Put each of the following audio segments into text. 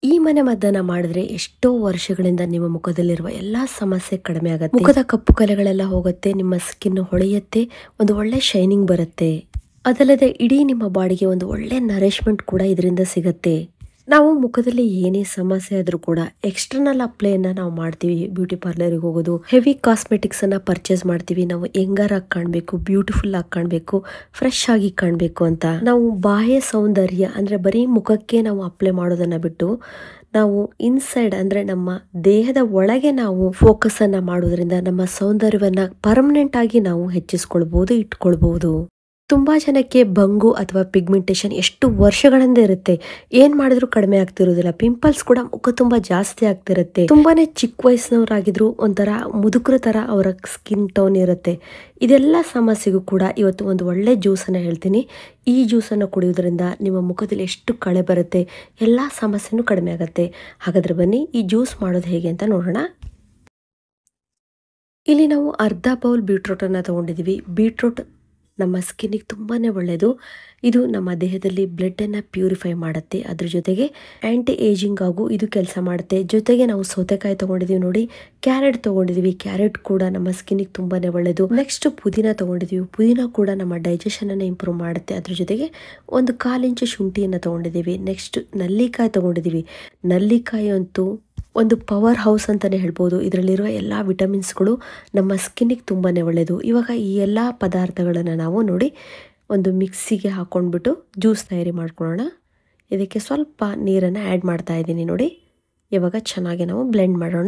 ಈ ಮನೆ ಮದ್ದನ್ನ ಮಾಡಿದ್ರೆ ಎಷ್ಟೋ ವರ್ಷಗಳಿಂದ ನಿಮ್ಮ ಮುಖದಲ್ಲಿರುವ ಎಲ್ಲಾ ಸಮಸ್ಯೆ ಕಡಿಮೆ ಆಗುತ್ತೆ ಮುಖದ ಕಪ್ಪು ಕಲೆಗಳೆಲ್ಲ ಹೋಗುತ್ತೆ ನಿಮ್ಮ ಸ್ಕಿನ್ ಹೊಳೆಯುತ್ತೆ ಒಂದು ಒಳ್ಳೆ ಶೈನಿಂಗ್ ಬರುತ್ತೆ ಅದಲ್ಲದೆ ಇಡೀ ನಿಮ್ಮ ಬಾಡಿಗೆ ಒಂದು ಒಳ್ಳೆ ನರಿಶ್ಮೆಂಟ್ ಕೂಡ ಇದರಿಂದ ಸಿಗತ್ತೆ ನಾವು ಮುಖದಲ್ಲಿ ಏನೇ ಸಮಸ್ಯೆ ಆದ್ರೂ ಕೂಡ ಎಕ್ಸ್ಟರ್ನಲ್ ಅಪ್ಲೈನ ನಾವು ಮಾಡ್ತೀವಿ ಬ್ಯೂಟಿ ಪಾರ್ಲರ್ಗೆ ಹೋಗೋದು ಹೆವಿ ಕಾಸ್ಮೆಟಿಕ್ಸ್ ಅನ್ನ ಪರ್ಚೇಸ್ ಮಾಡ್ತೀವಿ ನಾವು ಯಂಗರ್ ಆಗಿ ಕಾಣಬೇಕು ಬ್ಯೂಟಿಫುಲ್ ಆಗಿ ಕಾಣಬೇಕು ಫ್ರೆಶ್ ಆಗಿ ಕಾಣಬೇಕು ಅಂತ ನಾವು ಬಾಹ್ಯ ಸೌಂದರ್ಯ ಅಂದ್ರೆ ಬರೀ ಮುಖಕ್ಕೆ ನಾವು ಅಪ್ಲೈ ಮಾಡೋದನ್ನ ಬಿಟ್ಟು ನಾವು ಇನ್ಸೈಡ್ ಅಂದ್ರೆ ನಮ್ಮ ದೇಹದ ಒಳಗೆ ನಾವು ಫೋಕಸ್ ಅನ್ನ ಮಾಡೋದ್ರಿಂದ ನಮ್ಮ ಸೌಂದರ್ಯವನ್ನ ಪರ್ಮನೆಂಟ್ ಆಗಿ ನಾವು ಹೆಚ್ಚಿಸ್ಕೊಳ್ಬಹುದು ಇಟ್ಕೊಳ್ಬಹುದು ತುಂಬಾ ಜನಕ್ಕೆ ಬಂಗು ಅಥವಾ ಪಿಗ್ಮೆಂಟೇಶನ್ ಎಷ್ಟು ವರ್ಷಗಳಿಂದ ಇರುತ್ತೆ ಏನ್ ಮಾಡಿದ್ರು ಕಡಿಮೆ ಆಗ್ತಿರೋದಿಲ್ಲ ಪಿಂಪಲ್ಸ್ ಕೂಡ ಮುಖ ತುಂಬಾ ಜಾಸ್ತಿ ಆಗ್ತಿರುತ್ತೆ ತುಂಬಾನೇ ಚಿಕ್ಕ ವಯಸ್ಸಿನವರಾಗಿದ್ರು ಒಂಥರ ಮುದುಕರ ತರ ಅವರ ಸ್ಕಿನ್ ಟೋನ್ ಇರುತ್ತೆ ಇದೆಲ್ಲ ಸಮಸ್ಯೆಗೂ ಕೂಡ ಇವತ್ತು ಒಂದು ಒಳ್ಳೆ ಜ್ಯೂಸ್ ಅನ್ನ ಹೇಳ್ತೀನಿ ಈ ಜ್ಯೂಸ್ ಅನ್ನು ಕುಡಿಯೋದ್ರಿಂದ ನಿಮ್ಮ ಮುಖದಲ್ಲಿ ಎಷ್ಟು ಕಳೆ ಬರುತ್ತೆ ಎಲ್ಲಾ ಸಮಸ್ಯೆನೂ ಕಡಿಮೆ ಆಗುತ್ತೆ ಹಾಗಾದ್ರೆ ಬನ್ನಿ ಈ ಜ್ಯೂಸ್ ಮಾಡೋದು ಹೇಗೆ ಅಂತ ನೋಡೋಣ ಇಲ್ಲಿ ನಾವು ಅರ್ಧ ಬೌಲ್ ಬೀಟ್ರೂಟ್ ಅನ್ನ ತಗೊಂಡಿದೀವಿ ಬೀಟ್ರೂಟ್ ನಮ್ಮ ಸ್ಕಿನ್ನಿಗೆ ತುಂಬಾನೇ ಒಳ್ಳೆಯದು ಇದು ನಮ್ಮ ದೇಹದಲ್ಲಿ ಬ್ಲಡ್ ಅನ್ನ ಪ್ಯೂರಿಫೈ ಮಾಡುತ್ತೆ ಅದ್ರ ಜೊತೆಗೆ ಆಂಟಿ ಏಜಿಂಗ್ ಆಗು ಇದು ಕೆಲಸ ಮಾಡುತ್ತೆ ಜೊತೆಗೆ ನಾವು ಸೌತೆಕಾಯಿ ತಗೊಂಡಿದೀವಿ ನೋಡಿ ಕ್ಯಾರೆಟ್ ತಗೊಂಡಿದೀವಿ ಕ್ಯಾರೆಟ್ ಕೂಡ ನಮ್ಮ ಸ್ಕಿನ್ನಿಗೆ ತುಂಬಾನೇ ಒಳ್ಳೆಯದು ನೆಕ್ಸ್ಟ್ ಪುದೀನ ತಗೊಂಡಿದೀವಿ ಪುದೀನ ಕೂಡ ನಮ್ಮ ಡೈಜೆಷನ್ ಅನ್ನ ಇಂಪ್ರೂವ್ ಮಾಡುತ್ತೆ ಅದ್ರ ಜೊತೆಗೆ ಒಂದು ಕಾಲು ಇಂಚು ಶುಂಠಿಯನ್ನ ತಗೊಂಡಿದೀವಿ ನೆಕ್ಸ್ಟ್ ನಲ್ಲಿಕಾಯಿ ತಗೊಂಡಿದೀವಿ ನಲ್ಲಿಕಾಯಿ ಅಂತೂ ಒಂದು ಪವರ್ ಹೌಸ್ ಅಂತಾನೆ ಹೇಳ್ಬೋದು ಇದರಲ್ಲಿರುವ ಎಲ್ಲ ವಿಟಮಿನ್ಸ್ಗಳು ನಮ್ಮ ಸ್ಕಿನ್ನಿಗೆ ತುಂಬಾನೇ ಒಳ್ಳೆಯದು ಇವಾಗ ಈ ಎಲ್ಲ ಪದಾರ್ಥಗಳನ್ನು ನಾವು ನೋಡಿ ಒಂದು ಮಿಕ್ಸಿಗೆ ಹಾಕೊಂಡ್ಬಿಟ್ಟು ಜ್ಯೂಸ್ ತಯಾರಿ ಮಾಡ್ಕೊಳ್ಳೋಣ ಇದಕ್ಕೆ ಸ್ವಲ್ಪ ನೀರನ್ನು ಆ್ಯಡ್ ಮಾಡ್ತಾ ಇದ್ದೀನಿ ನೋಡಿ ಇವಾಗ ಚೆನ್ನಾಗಿ ನಾವು ಬ್ಲೆಂಡ್ ಮಾಡೋಣ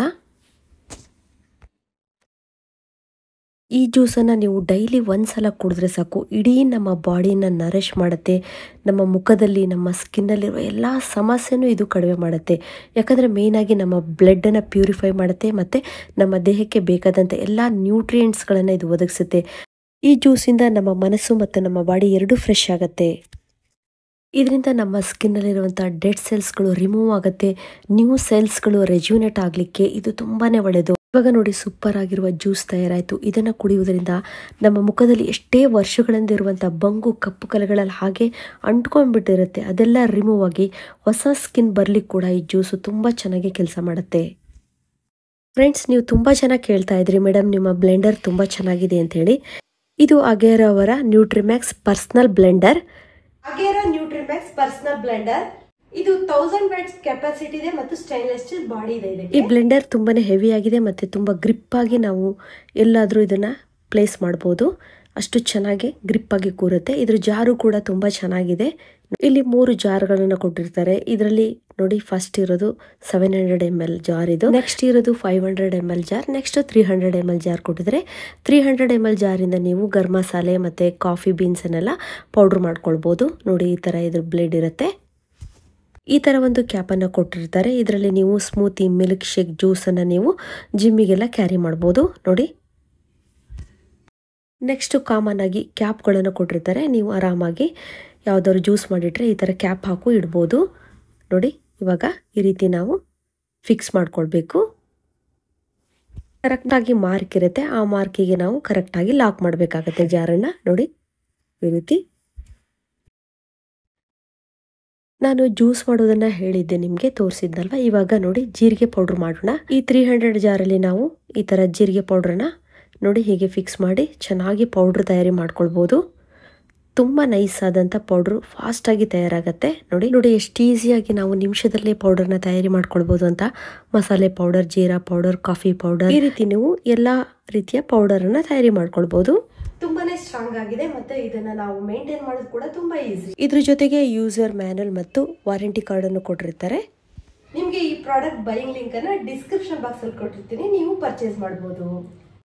ಈ ಜ್ಯೂಸನ್ನು ನೀವು ಡೈಲಿ ಒಂದ್ಸಲ ಕುಡಿದ್ರೆ ಸಾಕು ಇಡೀ ನಮ್ಮ ಬಾಡಿನ ನರಿಶ್ ಮಾಡುತ್ತೆ ನಮ್ಮ ಮುಖದಲ್ಲಿ ನಮ್ಮ ಸ್ಕಿನ್ನಲ್ಲಿರುವ ಎಲ್ಲ ಸಮಸ್ಯೆನೂ ಇದು ಕಡಿಮೆ ಮಾಡುತ್ತೆ ಯಾಕಂದರೆ ಮೇಯ್ನಾಗಿ ನಮ್ಮ ಬ್ಲಡ್ಡನ್ನು ಪ್ಯೂರಿಫೈ ಮಾಡುತ್ತೆ ಮತ್ತು ನಮ್ಮ ದೇಹಕ್ಕೆ ಬೇಕಾದಂಥ ಎಲ್ಲ ನ್ಯೂಟ್ರಿಯೆಂಟ್ಸ್ಗಳನ್ನು ಇದು ಒದಗಿಸುತ್ತೆ ಈ ಜ್ಯೂಸಿಂದ ನಮ್ಮ ಮನಸ್ಸು ಮತ್ತು ನಮ್ಮ ಬಾಡಿ ಎರಡೂ ಫ್ರೆಶ್ ಆಗುತ್ತೆ ಇದರಿಂದ ನಮ್ಮ ಸ್ಕಿನ್ನಲ್ಲಿರುವಂಥ ಡೆಡ್ ಸೆಲ್ಸ್ಗಳು ರಿಮೂವ್ ಆಗುತ್ತೆ ನ್ಯೂ ಸೆಲ್ಸ್ಗಳು ರೆಜ್ಯೂನೇಟ್ ಆಗಲಿಕ್ಕೆ ಇದು ತುಂಬಾನೇ ಒಳ್ಳೆಯದು ಇವಾಗ ನೋಡಿ ಸೂಪರ್ ಆಗಿರುವ ಜ್ಯೂಸ್ ತಯಾರಾಯಿತು ಇದನ್ನು ಕುಡಿಯುವುದರಿಂದ ನಮ್ಮ ಮುಖದಲ್ಲಿ ಎಷ್ಟೇ ವರ್ಷಗಳಿಂದ ಇರುವಂಥ ಬಂಗು ಕಪ್ಪು ಕಲೆಗಳಲ್ಲಿ ಹಾಗೆ ಅಂಟ್ಕೊಂಡ್ಬಿಟ್ಟಿರುತ್ತೆ ಅದೆಲ್ಲ ರಿಮೂವ್ ಆಗಿ ಹೊಸ ಸ್ಕಿನ್ ಬರ್ಲಿಕ್ಕೆ ಕೂಡ ಈ ಜ್ಯೂಸು ತುಂಬ ಚೆನ್ನಾಗಿ ಕೆಲಸ ಮಾಡುತ್ತೆ ಫ್ರೆಂಡ್ಸ್ ನೀವು ತುಂಬ ಜನ ಕೇಳ್ತಾ ಇದ್ರಿ ಮೇಡಮ್ ನಿಮ್ಮ ಬ್ಲೆಂಡರ್ ತುಂಬ ಚೆನ್ನಾಗಿದೆ ಅಂತ ಹೇಳಿ ಇದು ಅಗೇರ ಅವರ Nutrimax personal blender Agaro Nutrimax personal blender ಇದು ತೌಸಂಡ್ ವ್ಯಾಟ್ಸ್ ಕೆಪಾಸಿಟಿ ಇದೆ ಮತ್ತು ಸ್ಟೈನ್ಲೆಸ್ ಸ್ಟೀಲ್ ಬಾಡಿ ಇದೆ ಈ ಇದಕ್ಕೆ ಬ್ಲೆಂಡರ್ ತುಂಬಾನೇ ಹೆವಿ ಆಗಿದೆ ಮತ್ತೆ ತುಂಬಾ ಗ್ರಿಪ್ ಆಗಿ ನಾವು ಎಲ್ಲಾದ್ರೂ ಇದನ್ನ ಪ್ಲೇಸ್ ಮಾಡ್ಬೋದು ಅಷ್ಟು ಚೆನ್ನಾಗಿ ಗ್ರಿಪ್ ಆಗಿ ಕೂರುತ್ತೆ ಇದ್ರ ಜಾರು ಕೂಡ ತುಂಬಾ ಚೆನ್ನಾಗಿದೆ ಇಲ್ಲಿ ಮೂರು ಜಾರ್ಗಳನ್ನು ಕೊಟ್ಟಿರ್ತಾರೆ ಇದರಲ್ಲಿ ನೋಡಿ ಫಸ್ಟ್ ಇರೋದು seven hundred M L jar ಇದು ನೆಕ್ಸ್ಟ್ ಇರೋದು five hundred M L jar next three hundred M L jar ಕೊಟ್ಟಿದ್ರೆ ತ್ರೀ ಹಂಡ್ರೆಡ್ ಎಮ್ ಎಲ್ ಜಾರಿಂದ ನೀವು ಗರಂ ಮಸಾಲೆ ಮತ್ತೆ ಕಾಫಿ ಬೀನ್ಸ್ ಅನ್ನೆಲ್ಲ ಪೌಡರ್ ಮಾಡ್ಕೊಳ್ಬೋದು ನೋಡಿ ಈ ತರ ಇದ್ರ ಬ್ಲೇಡ್ ಇರುತ್ತೆ ಈ ಥರ ಒಂದು ಕ್ಯಾಪನ್ನು ಕೊಟ್ಟಿರ್ತಾರೆ ಇದರಲ್ಲಿ ನೀವು ಸ್ಮೂತಿ ಮಿಲ್ಕ್ ಶೇಕ್ ಜ್ಯೂಸನ್ನು ನೀವು ಜಿಮ್ಮಿಗೆಲ್ಲ ಕ್ಯಾರಿ ಮಾಡ್ಬೋದು ನೋಡಿ ನೆಕ್ಸ್ಟ್ ಕಾಮನ್ ಆಗಿ ಕ್ಯಾಪ್ಗಳನ್ನು ಕೊಟ್ಟಿರ್ತಾರೆ ನೀವು ಆರಾಮಾಗಿ ಯಾವ್ದಾದ್ರು ಜ್ಯೂಸ್ ಮಾಡಿಟ್ರೆ ಈ ಥರ ಕ್ಯಾಪ್ ಹಾಕು ಇಡ್ಬೋದು ನೋಡಿ ಇವಾಗ ಈ ರೀತಿ ನಾವು ಫಿಕ್ಸ್ ಮಾಡ್ಕೊಳ್ಬೇಕು ಕರೆಕ್ಟಾಗಿ ಮಾರ್ಕ್ ಇರುತ್ತೆ ಆ ಮಾರ್ಕಿಗೆ ನಾವು ಕರೆಕ್ಟಾಗಿ ಲಾಕ್ ಮಾಡಬೇಕಾಗತ್ತೆ ಜಾರನ್ನು ನೋಡಿ ಈ ರೀತಿ ನಾನು ಜ್ಯೂಸ್ ಮಾಡೋದನ್ನ ಹೇಳಿದ್ದೆ ನಿಮಗೆ ತೋರಿಸಿದ್ನಲ್ವ ಇವಾಗ ನೋಡಿ ಜೀರಿಗೆ ಪೌಡರ್ ಮಾಡೋಣ ಈ ತ್ರೀ ಹಂಡ್ರೆಡ್ ಜಾರಲ್ಲಿ ನಾವು ಈ ಥರ ಜೀರಿಗೆ ಪೌಡ್ರನ್ನ ನೋಡಿ ಹೀಗೆ ಫಿಕ್ಸ್ ಮಾಡಿ ಚೆನ್ನಾಗಿ ಪೌಡ್ರ್ ತಯಾರಿ ಮಾಡ್ಕೊಳ್ಬೋದು ತುಂಬ ನೈಸ್ ಆದಂಥ ಪೌಡ್ರು ಫಾಸ್ಟಾಗಿ ತಯಾರಾಗತ್ತೆ ನೋಡಿ ನೋಡಿ ಎಷ್ಟು ಈಸಿಯಾಗಿ ನಾವು ನಿಮಿಷದಲ್ಲೇ ಪೌಡರ್ನ ತಯಾರಿ ಮಾಡ್ಕೊಳ್ಬೋದು ಅಂತ masala powder jeera powder coffee powder ಈ ರೀತಿ ನೀವು ಎಲ್ಲ ರೀತಿಯ ಪೌಡರನ್ನು ತಯಾರಿ ಮಾಡ್ಕೊಳ್ಬೋದು ತುಂಬಾನೇ ಸ್ಟ್ರಾಂಗ್ ಆಗಿದೆ ಮತ್ತೆ ಇದನ್ನ ನಾವು ಮೇಂಟೈನ್ ಮಾಡೋದು ಕೂಡ ತುಂಬಾ ಈಸಿ ಇದ್ರ ಜೊತೆಗೆ ಯೂಸರ್ ಮ್ಯಾನುವಲ್ ಮತ್ತು ವಾರಂಟಿ ಕಾರ್ಡನ್ನು ಕೊಟ್ಟಿರ್ತಾರೆ ನಿಮ್ಗೆ ಈ ಪ್ರಾಡಕ್ಟ್ ಬೈಯಿಂಗ್ ಲಿಂಕ್ ಅನ್ನ ಡಿಸ್ಕ್ರಿಪ್ಷನ್ ಬಾಕ್ಸ್ ಅಲ್ಲಿ ಕೊಟ್ಟಿರ್ತೀನಿ ನೀವು ಪರ್ಚೇಸ್ ಮಾಡಬಹುದು